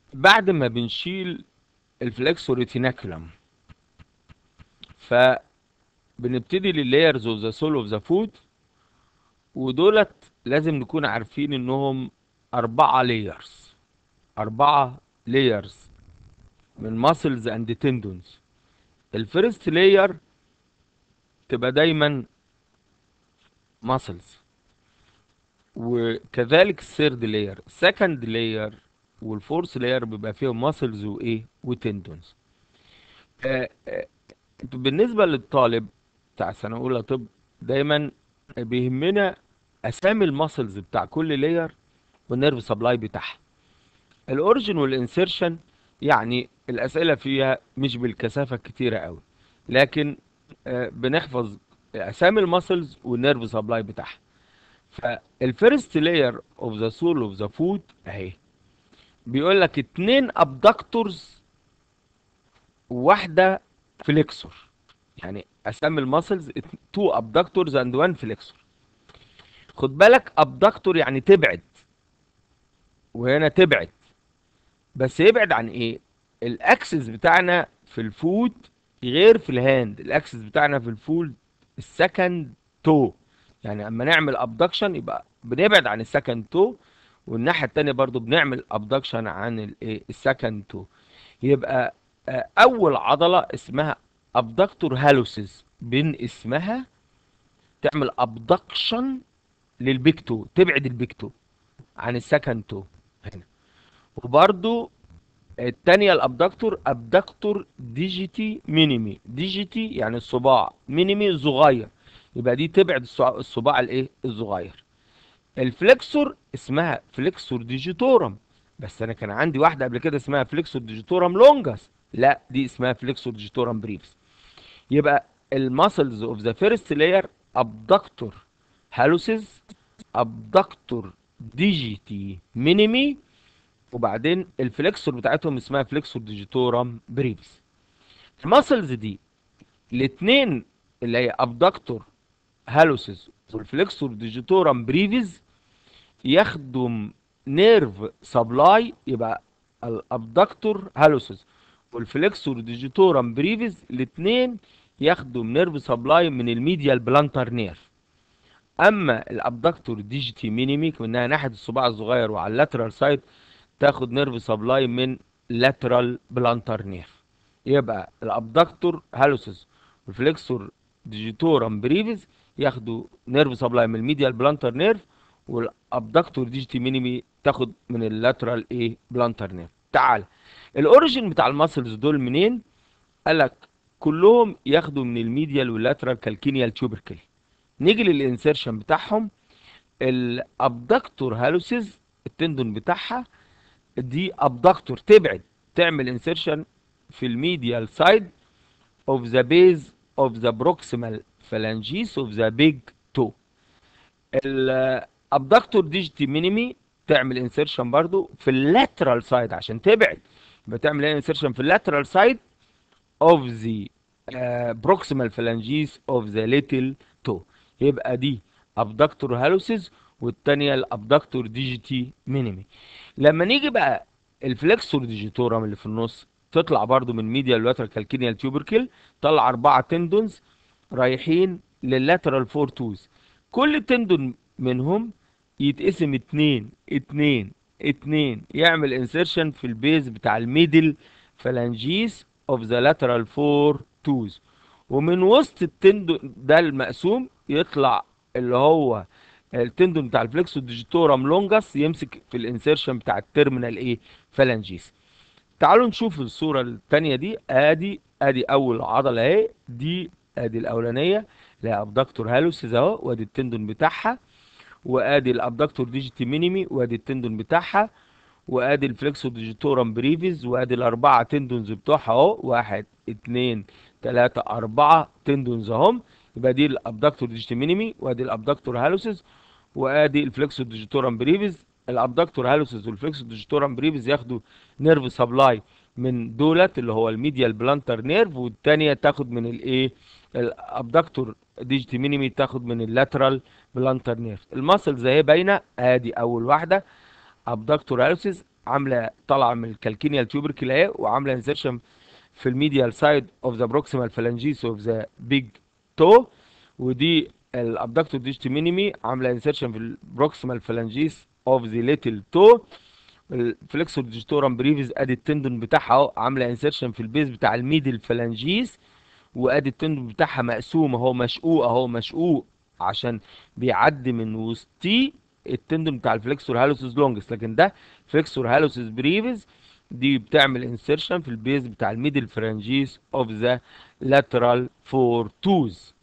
بعد ما بنشيل الفلكسور ريتيناكولم فبنبتدي لللايرز اوف ذا سول اوف ذا فود ودولت لازم نكون عارفين انهم اربعة لايرز اربعة لايرز من ماسلز اند تندونز الفيرست لاير تبقى دايما ماسلز وكذلك الثيرد لاير السكند لاير والفورث لاير بيبقى فيهم ماسلز وايه وتندونز آه آه بالنسبه للطالب بتاع سنه اولى طب دايما بيهمنا اسامي الماسلز بتاع كل لاير والنيرف سبلاي بتاعها الاوريجن والانسيرشن يعني الاسئله فيها مش بالكثافه الكتيره قوي لكن آه بنحفظ اسامي الماسلز والنيرف سبلاي بتاعها فالفيرست لاير اوف ذا سول اوف ذا فود اهي بيقول لك اتنين ابدكتورز وواحده فليكسور يعني اسامي الماسلز تو ابدكتورز اند وان فليكسور خد بالك ابدكتور يعني تبعد وهنا تبعد بس يبعد عن ايه الاكسس بتاعنا في الفود غير في الهاند الاكسس بتاعنا في الفود السكند تو يعني اما نعمل ابدكشن يبقى بنبعد عن السكند تو والناحيه الثانيه برضو بنعمل ابدكشن عن الايه السكند تو يبقى اول عضله اسمها ابدكتور هالوسيس بين اسمها تعمل ابدكشن للبيك تو تبعد البيك تو عن السكند تو هنا وبرضو الثانيه الابدكتور ابدكتور ديجيتي مينيمي ديجيتي يعني الصباع مينيمي صغير يبقى دي تبعد الصباع الايه الصغير الفليكسور اسمها فليكسور ديجيتورم بس انا كان عندي واحده قبل كده اسمها فليكسور ديجيتورم لونجاس لا دي اسمها فليكسور ديجيتورم بريفس يبقى الماسلز اوف ذا فيرست لاير ابدكتور هالوسيس ابدكتور ديجيتي مينيمي وبعدين الفليكسور بتاعتهم اسمها فليكسور ديجيتورم بريفس الماسلز دي الاثنين اللي هي ابدكتور هالوسيس والفليكسور ديجيتورم بريفيز يخدم نيرف سبلاي يبقى الابدكتور هالوسيس والفليكسور ديجيتورم بريفيز الاثنين يخدم نيرف سبلاي من الميديال بلانتر نيرف اما الابدكتور ديجيتي مينيمي منها ناحيه الصباع الصغير وعلى اللاترال سايد تاخد نيرف سبلاي من لاترال بلانتر نيرف يبقى الابدكتور هالوسيس والفليكسور ديجيتورم بريفيز ياخدوا نيرف سبلاي من الميديال بلانتر نيرف والابدكتور ديجيتي مينيمي تاخد من اللاترال ايه بلانتر نيرف تعال الاوريجن بتاع الماسلز دول منين قال لك كلهم ياخدوا من الميديال واللاترال كالكينيال تيوبركل نيجي للانسيرشن بتاعهم الابدكتور هالوسيز التندون بتاعها دي ابدكتور تبعد تعمل انسيرشن في الميديال سايد اوف ذا بيز اوف ذا بروكسيمال phalanges of the big toe الابدكتور ديجيتي مينيمي تعمل انسيرشن برضو في اللاترال سايد عشان تبعد يبقى تعمل ايه انسيرشن في اللاترال سايد اوف ذا بروكسيمال phalanges اوف ذا ليتل تو يبقى دي ابدكتور هالوسيز والثانيه الابدكتور ديجيتي مينيمي لما نيجي بقى الفلكسور ديجيتورم اللي في النص تطلع برضو من ميديال لاترال كالكينيال تيوبركل طلع اربعه تندونز رايحين لللاترال فور توز كل تندون منهم يتقسم اتنين اتنين اتنين يعمل انسيرشن في البيز بتاع الميدل فلانجيس اوف ذا لاترال فور توز ومن وسط التندون ده المقسوم يطلع اللي هو التندون بتاع الفلكسو ديجيتورم لونجاس يمسك في الانسيرشن بتاع التيرمينال ايه فلانجيس تعالوا نشوف الصوره الثانيه دي ادي ادي اول عضله اهي دي ادي الاولانيه اللي هي ابدكتور هالوسيز اهو وادي التندون بتاعها وادي الابدكتور ديجيتي مينيمي وادي التندون بتاعها وادي الفلكسو ديجيتورم بريفيز وادي الاربعه تندونز بتوعها اهو واحد اتنين تلاته اربعه تندونز اهم يبقى دي الابدكتور ديجيتي مينيمي وادي الابدكتور هالوسيز وادي الفلكسو ديجيتورم بريفيز الابدكتور هالوسيز والفلكسو ديجيتورم بريفيز ياخدوا نيرف سبلاي من دولت اللي هو الميديال بلانتر نيرف والثانيه تاخد من الايه الابدكتور ديجيتي مينيمي تاخد من اللاترال بلانتر نيرف الماسلز اهي باينه ادي اول واحده ابدكتور هالوسيس عامله طالعه من الكالكينيال تيوبركل اهي وعامله انسيرشن في الميديال سايد اوف ذا بروكسيمال فالانجيس اوف ذا بيج تو ودي الابدكتور ديجيتي مينيمي عامله انسيرشن في البروكسيمال فالانجيس اوف ذا ليتل تو الفليكسور ديجيتورم بريفيز ادي التندون بتاعها اهو عامله انسيرشن في البيز بتاع الميدل فالانجيس وادي التندون بتاعها مقسوم اهو مشقوق اهو مشقوق عشان بيعدي من وسطيه التندون بتاع الفليكسور هالوسيس لونجس لكن ده فليكسور هالوسيس بريفيز دي بتعمل انسيرشن في البيز بتاع الميدل فرانجيس اوف ذا لاترال فور توز